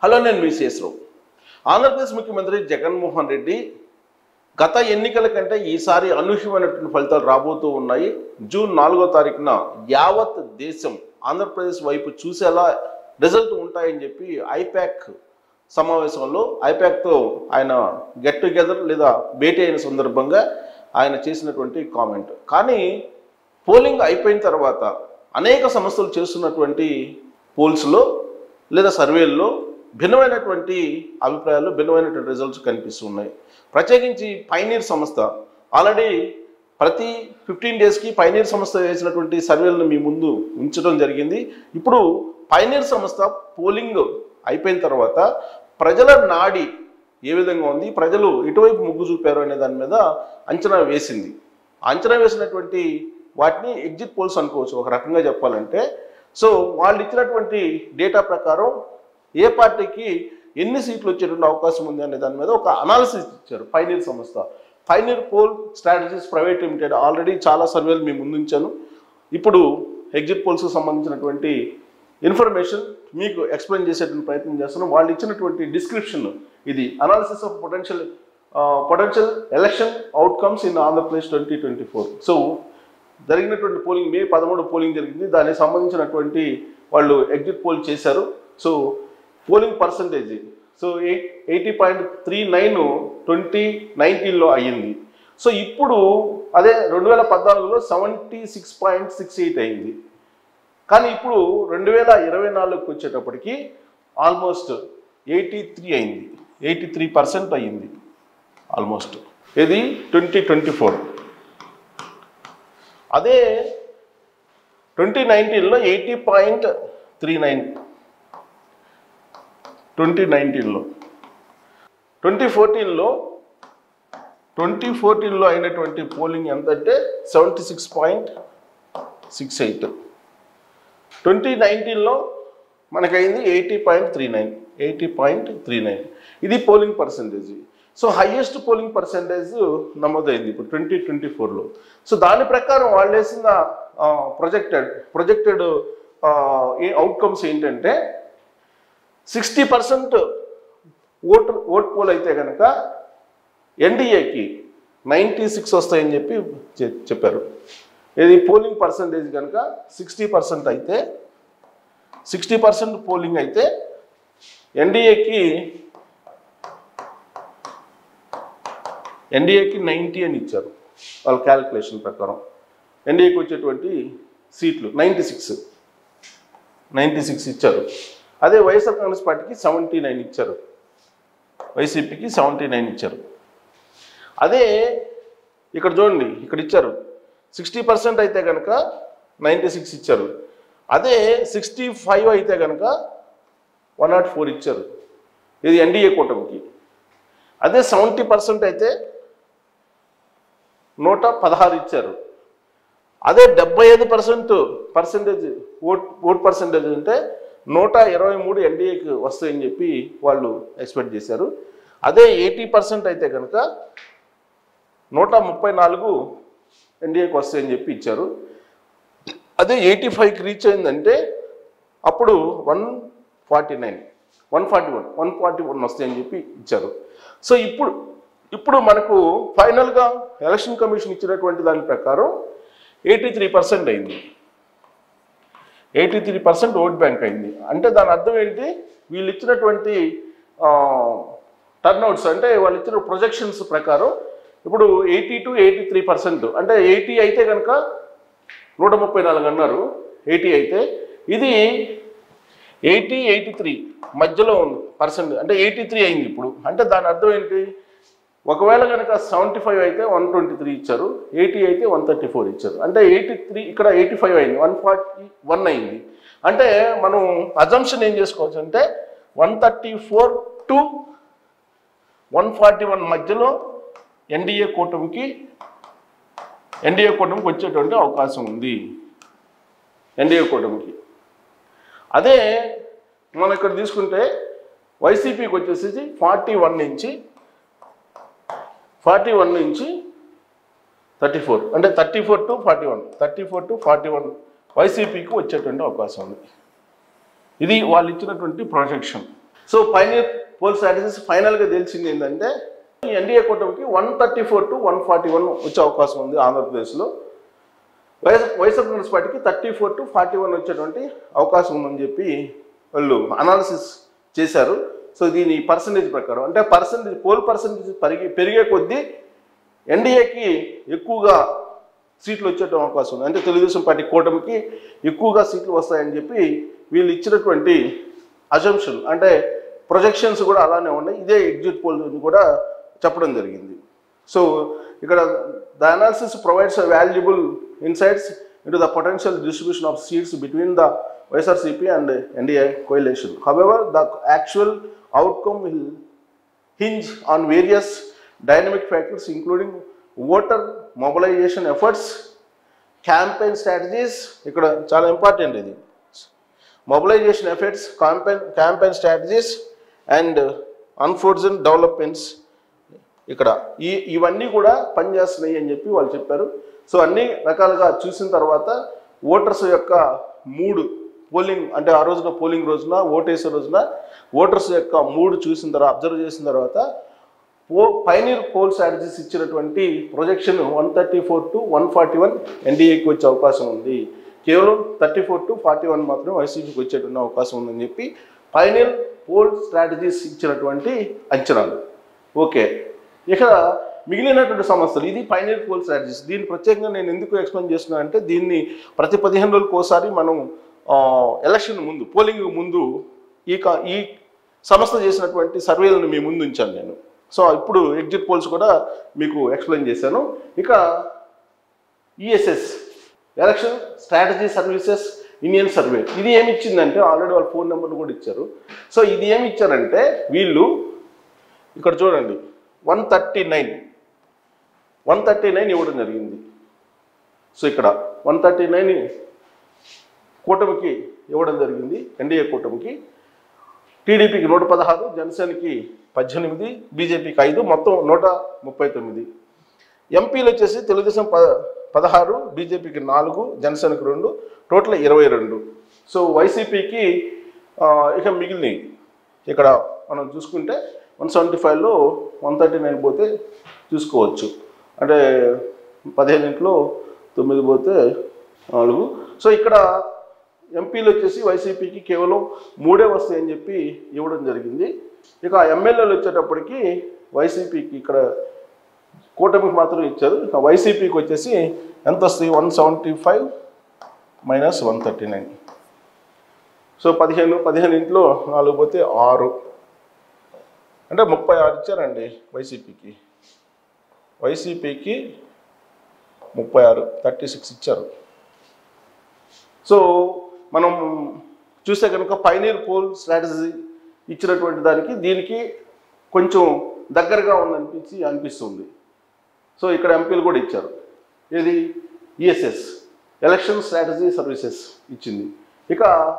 hello నేను విశేషరావు ఆంధ్రప్రదేశ్ ముఖ్యమంత్రి జగన్మోహన్ రెడ్డి గత ఎన్నికల కంటే ఈసారి అనూహ్యమైనటువంటి ఫలితాలు రాబోతూ ఉన్నాయి జూన్ నాలుగో తారీఖున యావత్ దేశం ఆంధ్రప్రదేశ్ వైపు చూసేలా రిజల్ట్ ఉంటాయని చెప్పి ఐపాక్ సమావేశంలో ఐపాక్తో ఆయన గెట్ టుగెదర్ లేదా భేటీ అయిన సందర్భంగా ఆయన చేసినటువంటి కామెంట్ కానీ పోలింగ్ అయిపోయిన తర్వాత అనేక సంస్థలు చేస్తున్నటువంటి పోల్స్లో లేదా సర్వేల్లో భిన్నమైనటువంటి అభిప్రాయాలు భిన్నమైనటువంటి రిజల్ట్స్ కనిపిస్తున్నాయి ప్రత్యేకించి పైనీర్ సంస్థ ఆల్రెడీ ప్రతి ఫిఫ్టీన్ డేస్కి పైనీర్ సంస్థ వేసినటువంటి సర్వేలను మీ ముందు ఉంచడం జరిగింది ఇప్పుడు పైనీర్ సంస్థ పోలింగ్ అయిపోయిన తర్వాత ప్రజల నాడి ఏ విధంగా ఉంది ప్రజలు ఎటువైపు మొగ్గు చూపారు అనే దాని మీద అంచనా వేసింది ఆ అంచనా వేసినటువంటి వాటిని ఎగ్జిట్ పోల్స్ అనుకోవచ్చు ఒక రకంగా చెప్పాలంటే సో వాళ్ళు ఇచ్చినటువంటి డేటా ప్రకారం ఏ పార్టీకి ఎన్ని సీట్లు వచ్చేటువంటి అవకాశం ఉంది అనే దాని మీద ఒక అనాలిసిస్ ఇచ్చారు పైనీర్ సంస్థ pioneer poll strategies private limited already చాలా సర్వేలు మీ ముందుంచాను ఇప్పుడు ఎగ్జిట్ పోల్స్కి సంబంధించినటువంటి ఇన్ఫర్మేషన్ మీకు ఎక్స్ప్లెయిన్ చేసేటువంటి ప్రయత్నం చేస్తున్నాం వాళ్ళు ఇచ్చినటువంటి డిస్క్రిప్షన్ ఇది analysis of potential potential election outcomes in Andhra Pradesh twenty twenty four so జరిగినటువంటి పోలింగ్ మే పదమూడు పోలింగ్ జరిగింది దానికి సంబంధించినటువంటి వాళ్ళు ఎగ్జిట్ పోల్ చేశారు so polling percentage so eight eighty point three nine twenty నైన్టీన్లో అయ్యింది సో ఇప్పుడు అదే రెండు వేల పద్నాలుగులో seventy six point six eight అయింది కానీ ఇప్పుడు రెండు వేల ఇరవై నాలుగుకి వచ్చేటప్పటికి ఆల్మోస్ట్ ఎయిటీ త్రీ అయింది ఎయిటీ త్రీ పర్సెంట్ అయ్యింది ఆల్మోస్ట్ ఇది ట్వంటీ ట్వంటీ ఫోర్ అదే ట్వంటీ నైన్టీన్లో eighty point three nine twenty నైన్టీన్లో ట్వంటీ ఫోర్టీన్లో ట్వంటీ ఫోర్టీన్లో అయినటువంటి పోలింగ్ ఎంత అంటే seventy six point six eight twenty నైన్టీన్లో మనకైంది eighty point three nine eighty point three nine ఇది polling percentage so highest polling percentage నమోదైంది ఇప్పుడు ట్వంటీ ట్వంటీ ఫోర్లో సో దాని ప్రకారం వాళ్ళు వేసిన ప్రొజెక్టెడ్ ప్రొజెక్టెడ్ ఏ అవుట్కమ్స్ ఏంటంటే sixty percent vote vote poll అయితే కనుక ఎన్డీఏకి నైంటీ సిక్స్ వస్తాయని చెప్పి చె- చెప్పారు ఇది పోలింగ్ పర్సంటేజ్ కనుక సిక్స్టీ పర్సెంట్ అయితే సిక్స్టీ పర్సెంట్ పోలింగ్ అయితే ఎన్డీఏకి ఎన్డీఏకి నైంటీ అని ఇచ్చారు వాళ్ళ క్యాలిక్యులేషన్ ప్రకారం ఎన్డీఏకి వచ్చేటువంటి సీట్లు నైంటీ సిక్స్ నైంటీ సిక్స్ ఇచ్చారు అదే వైఎస్ఆర్ కాంగ్రెస్ పార్టీకి సెవెంటీ నైన్ ఇచ్చారు వైసీపీకి సెవెంటీ నైన్ ఇచ్చారు అదే ఇక్కడ చూడండి ఇక్కడ ఇచ్చారు సిక్స్టీ పర్సెంట్ అయితే కనుక నైంటీ సిక్స్ ఇచ్చారు అదే సిక్స్టీ ఫైవ్ అయితే కనుక వన్ నాట్ ఫోర్ ఇచ్చారు ఇది ఎన్డీఏ కూటమికి అదే సెవెంటీ పర్సెంట్ అయితే నూట పదహారు ఇచ్చారు అదే డెబ్బై ఐదు percent percentage vote vote percentage ఉంటే నూట ఇరవై మూడు ఎన్డీఏకి వస్తాయని చెప్పి వాళ్ళు ఎక్స్పెక్ట్ చేశారు అదే ఎయిటీ పర్సెంట్ అయితే కనుక నూట ముప్పై నాలుగు ఎన్డీఏకి వస్తాయని చెప్పి ఇచ్చారు అదే ఎయిటీ ఫైవ్కి రీచ్ అయిందంటే అప్పుడు one forty nine one forty one one forty one వస్తాయని చెప్పి ఇచ్చారు సో ఇప్పుడు ఇప్పుడు మనకు ఫైనల్గా ఎలక్షన్ కమిషన్ ఇచ్చినటువంటి దాని ప్రకారం ఎయిటీ త్రీ పర్సెంట్ అయింది eighty three percent vote bank అయింది అంటే దాని అర్థం ఏంటి వీళ్ళు ఇచ్చినటువంటి టర్న్అవుట్స్ అంటే వాళ్ళు ఇచ్చిన ప్రొజెక్షన్స్ ప్రకారం ఇప్పుడు eighty to eighty three percent అంటే ఎయిటీ అయితే కనుక నూట ముప్పై నాలుగు అన్నారు ఎయిటీ అయితే ఇది ఎయిటీ ఎయిటీ త్రీ మధ్యలో ఉంది పర్సెంట్ అంటే ఎయిటీ త్రీ అయింది ఇప్పుడు అంటే దాని అర్థం ఏంటి ఒకవేళ కనుక సెవెంటీ ఫైవ్ అయితే వన్ ట్వంటీ త్రీ ఇచ్చారు ఎయిటీ అయితే వన్ థర్టీ ఫోర్ ఇచ్చారు అంటే ఎయిటీ త్రీ ఇక్కడ ఎయిటీ ఫైవ్ అయింది వన్ ఫార్టీ వన్ అయింది అంటే మనం అజంప్షన్ ఏం చేసుకోవచ్చు అంటే one thirty four to one forty one మధ్యలో ఎన్డీఏ కూటమికి ఎన్డీఏ కూటమికి వచ్చేటువంటి అవకాశం ఉంది ఎన్డీఏ కూటమికి అదే మనం ఇక్కడ తీసుకుంటే వైసీపీకి వచ్చేసి ఫార్టీ వన్ నుంచి ఫార్టీ వన్ నుంచి థర్టీ ఫోర్ అంటే thirty four to forty one thirty four to forty one వైసీపీకి వచ్చేటువంటి అవకాశం ఉంది ఇది వాళ్ళు ఇచ్చినటువంటి projection so pioneer poll strategies ఫైనల్గా తెలిసింది ఏంటంటే ఈ ఎన్డీఏ కూటమికి one thirty four to one forty one వచ్చే అవకాశం ఉంది ఆంధ్రప్రదేశ్లో వైఎస్ వైఎస్ఆర్ కాంగ్రెస్ పార్టీకి thirty four to forty one వచ్చేటువంటి అవకాశం ఉందని చెప్పి వాళ్ళు అనాలిసిస్ చేశారు సో దీని పర్సంటేజ్ ప్రకారం అంటే పర్సంటేజ్ పోల్ పర్సంటేజ్ పెరిగి పెరిగే కొద్దీ ఎన్డీఏకి ఎక్కువగా సీట్లు వచ్చేట అవకాశం ఉంది అంటే తెలుగుదేశం పార్టీ కూటమికి ఎక్కువగా సీట్లు వస్తాయని చెప్పి వీళ్ళు ఇచ్చినటువంటి అజంప్షన్ అంటే ప్రొజెక్షన్స్ కూడా అలానే ఉన్నాయి ఇదే ఎగ్జిట్ పోల్ కూడా చెప్పడం జరిగింది సో ఇక్కడ the analysis provides valuable insights into the potential distribution of seats between the YSRCP and NDA coalition however the actual outcome will hinge on various dynamic factors including voter mobilization efforts campaign strategies ఇక్కడ చాలా important ఇది mobilisation efforts campaign campaign strategies and unforeseen developments ఇక్కడ ఈ ఇవన్నీ కూడా పనిచేస్తున్నాయి అని చెప్పి వాళ్ళు చెప్పారు సో అన్ని రకాలుగా చూసిన తర్వాత ఓటర్స్ యొక్క మూడు పోలింగ్ అంటే ఆ రోజున పోలింగ్ రోజున ఓటేసే రోజున ఓటర్స్ యొక్క మూడు చూసిన తర్వాత అబ్జర్వ్ చేసిన తర్వాత పో పైనీర్ పోల్ స్ట్రాటజీస్ ఇచ్చినటువంటి projection one thirty four to one forty one ఎన్డీఏకి వచ్చే అవకాశం ఉంది కేవలం thirty four to forty one మాత్రం వైసీపీకి వచ్చేటువంటి అవకాశం ఉందని చెప్పి పైనీర్ పోల్ స్ట్రాటజీస్ ఇచ్చినటువంటి అంచనాలు ఓకే ఇక మిగిలినటువంటి సమస్యలు ఇది పైనీర్ పోల్ స్ట్రాటజీస్ దీన్ని ప్రత్యేకంగా నేను ఎందుకు ఎక్స్ప్లెయిన్ చేస్తున్నా అంటే దీన్ని ప్రతి పదిహేను రోజులకు ఒకసారి మనం ఆ, ఎలక్షన్ ముందు పోలింగ్ ముందు ఈ కా ఈ సంస్థ చేసినటువంటి సర్వేలను మీ ముందు ఉంచాను నేను సో ఇప్పుడు ఎగ్జిట్ పోల్స్ కూడా మీకు ఎక్స్ప్లెయిన్ చేశాను ఇక ESS election strategy services Indian survey ఇది ఏమి ఇచ్చిందంటే ఆల్రెడీ వాళ్ళ ఫోన్ నెంబర్లు కూడా ఇచ్చారు సో ఇది ఏమి ఇచ్చారంటే వీళ్ళు ఇక్కడ చూడండి one thirty nine one thirty nine ఇవ్వడం జరిగింది సో ఇక్కడ వన్ థర్టీ నైన్ కూటమికి ఇవ్వడం జరిగింది ఎన్డీఏ కూటమికి టీడీపీకి నూట పదహారు జనసేనకి పద్దెనిమిది బీజేపీకి ఐదు మొత్తం నూట ముప్పై తొమ్మిది ఎంపీలు వచ్చేసి తెలుగుదేశం ప పదహారు బీజేపీకి నాలుగు జనసేనకి రెండు టోటల్ ఇరవై రెండు సో వైసీపీకి ఆ, ఇక మిగిలినవి ఇక్కడ మనం చూసుకుంటే వన్ సెవెంటీ ఫైవ్లో వన్ థర్టీ నైన్ పోతే చూసుకోవచ్చు అంటే పదిహేనింట్లో తొమ్మిది పోతే నాలుగు సో ఇక్కడ ఎంపీలు వచ్చేసి వైసీపీకి కేవలం మూడే వస్తాయని చెప్పి ఇవ్వడం జరిగింది ఇక ఎమ్మెల్యేలు వచ్చేటప్పటికి వైసీపీకి ఇక్కడ కూటమికి మాత్రం ఇచ్చారు ఇక వైసీపీకి వచ్చేసి ఎంత వస్తాయి one seventy five minus one thirty nine so పదిహేను పదిహేను ఇంట్లో నాలుగు పోతే ఆరు అంటే ముప్పై ఆరు ఇచ్చారండి వైసీపీకి వైసీపీకి ముప్పై ఆరు థర్టీ సిక్స్ ఇచ్చారు సో మనం చూస్తే కనుక పైనీర్ పోల్ స్ట్రాటజీ ఇచ్చినటువంటి దానికి దీనికి కొంచెం దగ్గరగా ఉందనిపించి అనిపిస్తుంది సో ఇక్కడ ఎంపీలు కూడా ఇచ్చారు ఇది ఈఎస్ఎస్ ఎలక్షన్ స్ట్రాటజీ సర్వీసెస్ ఇచ్చింది ఇక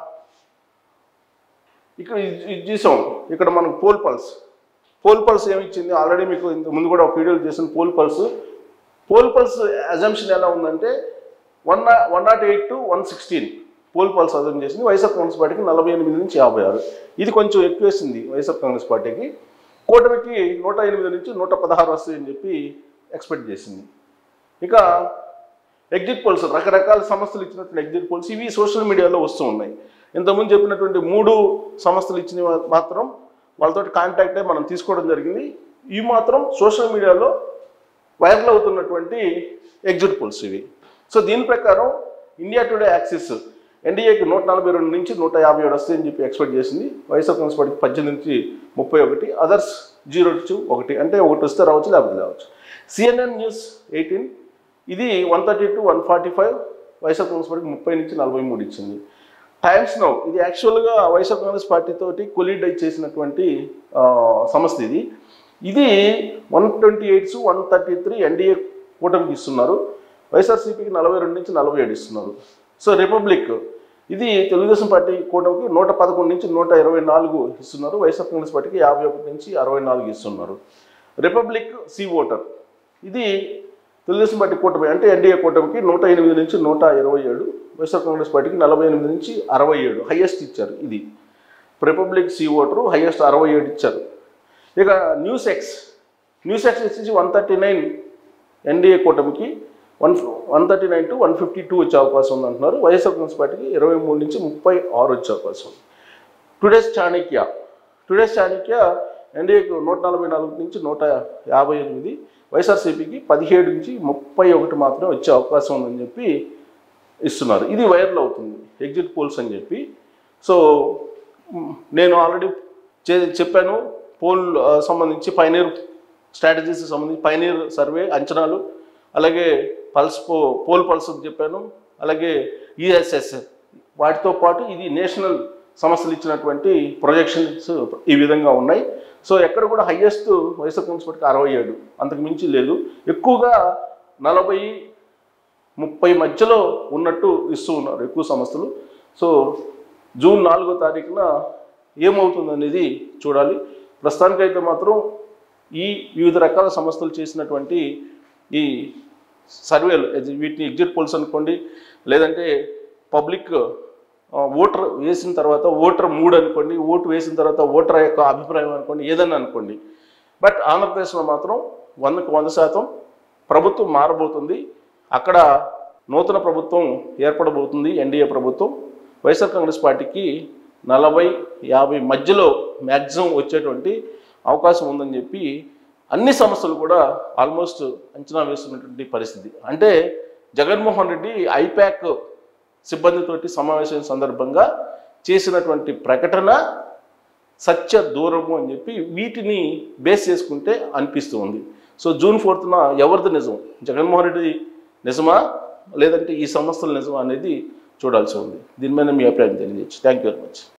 ఇక్కడ ఇది- ఇది చూసాం ఇక్కడ మనకు పోల్ పల్స్ పోల్ పల్స్ ఏమి ఇచ్చింది ఆల్రెడీ మీకు ఇంత ముందు కూడా ఒక వీడియో చేసిన poll pulse poll pulse assumption ఎలా ఉందంటే one one naught eight to one sixteen poll pulse అజం చేసింది వైఎస్ఆర్ కాంగ్రెస్ పార్టీకి నలభై ఎనిమిది నుంచి యాభై ఆరు ఇది కొంచెం ఎక్కువ వేసింది వైఎస్ఆర్ కాంగ్రెస్ పార్టీకి కూటమికి నూట ఎనిమిది నుంచి నూట పదహారు వస్తాయని చెప్పి ఎక్స్పెక్ట్ చేసింది ఇక ఎగ్జిట్ పోల్స్ రకరకాల సంస్థలు ఇచ్చినటువంటి ఎగ్జిట్ పోల్స్ ఇవి సోషల్ మీడియాలో వస్తూ ఉన్నాయి ఇంతకుముందు చెప్పినటువంటి మూడు సంస్థలు ఇచ్చినవి మాత్రం వాళ్ళతో కాంటాక్ట్ అయి మనం తీసుకోవడం జరిగింది ఇవి మాత్రం సోషల్ మీడియాలో వైరల్ అవుతున్నటువంటి ఎగ్జిట్ పోల్స్ ఇవి సో దీని ప్రకారం ఇండియా టుడే యాక్సిస్ ఎన్డీఏకి నూట నలభై రెండు నుంచి నూట యాభై ఏడు వస్తాయని చెప్పి ఎక్స్పెక్ట్ చేసింది వైఎస్ఆర్ కాంగ్రెస్ పార్టీకి పద్దెనిమిది నుంచి ముప్పై ఒకటి అదర్స్ జీరో టు ఒకటి అంటే ఒకటి వస్తే రావచ్చు లేకపోతే రావచ్చు సిఎన్ఎన్ న్యూస్ ఎయిటీన్ ఇది one thirty two one forty five YSR Congress పార్టీకి ముప్పై నుంచి నలభై మూడు ఇచ్చింది టైమ్స్ నౌ ఇది యాక్చువల్గా వైఎస్ఆర్ కాంగ్రెస్ పార్టీ తోటి కొలీడ్ చేసినటువంటి ఆ, సంస్థ ఇది ఇది one twenty eights one thirty three NDA కూటమికి ఇస్తున్నారు వైఎస్ఆర్సీపీకి నలభై రెండు నుంచి నలభై ఏడు ఇస్తున్నారు సో రిపబ్లిక్ ఇది తెలుగుదేశం పార్టీ కూటమికి నూట పదకొండు నుంచి నూట ఇరవై నాలుగు ఇస్తున్నారు వైఎస్ఆర్ కాంగ్రెస్ పార్టీకి యాభై ఒకటి నుంచి అరవై నాలుగు ఇస్తున్నారు రిపబ్లిక్ సి ఓటర్ ఇది తెలుగుదేశం పార్టీ కూటమి అంటే ఎన్డీఏ కూటమికి నూట ఎనిమిది నుంచి నూట ఇరవై ఏడు వైఎస్ఆర్ కాంగ్రెస్ పార్టీకి నలభై ఎనిమిది నుంచి అరవై ఏడు హైయెస్ట్ ఇచ్చారు ఇది రిపబ్లిక్ సి ఓటరు హైయెస్ట్ అరవై ఏడు ఇచ్చారు ఇక న్యూస్ ఎక్స్ న్యూస్ ఎక్స్ వచ్చేసి వన్ థర్టీ నైన్ ఎన్డీఏ కూటమికి one one thirty nine to one fifty two వచ్చే అవకాశం ఉంది అంటున్నారు వైఎస్ఆర్ కాంగ్రెస్ పార్టీకి ఇరవై మూడు నుంచి ముప్పై ఆరు వచ్చే అవకాశం ఉంది టుడేస్ చాణక్య టుడేస్ చాణక్య ఎన్డీఏకు నూట నలభై నాలుగు నుంచి నూట యాభై ఎనిమిది వైఎస్ఆర్సీపీకి పదిహేడు నుంచి ముప్పై ఒకటి మాత్రమే వచ్చే అవకాశం ఉందని చెప్పి ఇస్తున్నారు ఇది వైరల్ అవుతుంది ఎగ్జిట్ పోల్స్ అని చెప్పి సో మ్, నేను ఆల్రెడీ చే చెప్పాను పోల్ ఆ, సంబంధించి పైనీర్ స్ట్రాటజీస్ సంబంధించి పైనీర్ సర్వే అంచనాలు అలాగే పల్స్ పో పోల్ పల్స్ చెప్పాను అలాగే ఈఎస్ఎస్ వాటితో పాటు ఇది నేషనల్ సంస్థలు ఇచ్చినటువంటి ప్రొజెక్షన్స్ ఈ విధంగా ఉన్నాయి సో ఎక్కడ కూడా హయ్యెస్ట్ వైఎస్ఆర్ కాంగ్రెస్ పార్టీకి అరవై ఏడు అంతకు మించి లేదు ఎక్కువగా నలభై ముప్పై మధ్యలో ఉన్నట్టు ఇస్తూ ఉన్నారు ఎక్కువ సంస్థలు సో జూన్ నాలుగో తారీఖున ఏమవుతుంది అనేది చూడాలి ప్రస్తుతానికైతే మాత్రం ఈ వివిధ రకాల సంస్థలు చేసినటువంటి ఈ సర్వేలు ఎజ్- వీటిని ఎగ్జిట్ పోల్స్ అనుకోండి లేదంటే పబ్లిక్ ఆ, ఓటర్ వేసిన తర్వాత ఓటర్ మూడ్ అనుకోండి ఓటు వేసిన తర్వాత ఓటర్ యొక్క అభిప్రాయం అనుకోండి ఏదన్నా అనుకోండి బట్ ఆంధ్రప్రదేశ్లో మాత్రం వందకు వంద శాతం ప్రభుత్వం మారబోతుంది అక్కడ నూతన ప్రభుత్వం ఏర్పడబోతుంది ఎన్డీఏ ప్రభుత్వం వైఎస్ఆర్ కాంగ్రెస్ పార్టీకి నలభై యాభై మధ్యలో మ్యాక్సిమం వచ్చేటువంటి అవకాశం ఉందని చెప్పి అన్ని సంస్థలు కూడా ఆల్మోస్ట్ అంచనా వేస్తున్నటువంటి పరిస్థితి అంటే జగన్మోహన్ రెడ్డి ఐప్యాక్ సిబ్బందితోటి సమావేశం సందర్భంగా చేసినటువంటి ప్రకటన సత్య దూరము అని చెప్పి వీటిని బేస్ చేసుకుంటే అనిపిస్తూ ఉంది సో జూన్ ఫోర్త్న ఎవరిది నిజం జగన్మోహన్ రెడ్డి నిజమా లేదంటే ఈ సంస్థల నిజమా అనేది చూడాల్సి ఉంది దీని మీద మీ అభిప్రాయం తెలియజేయచ్చు థ్యాంక్ యూ వెరీ మచ్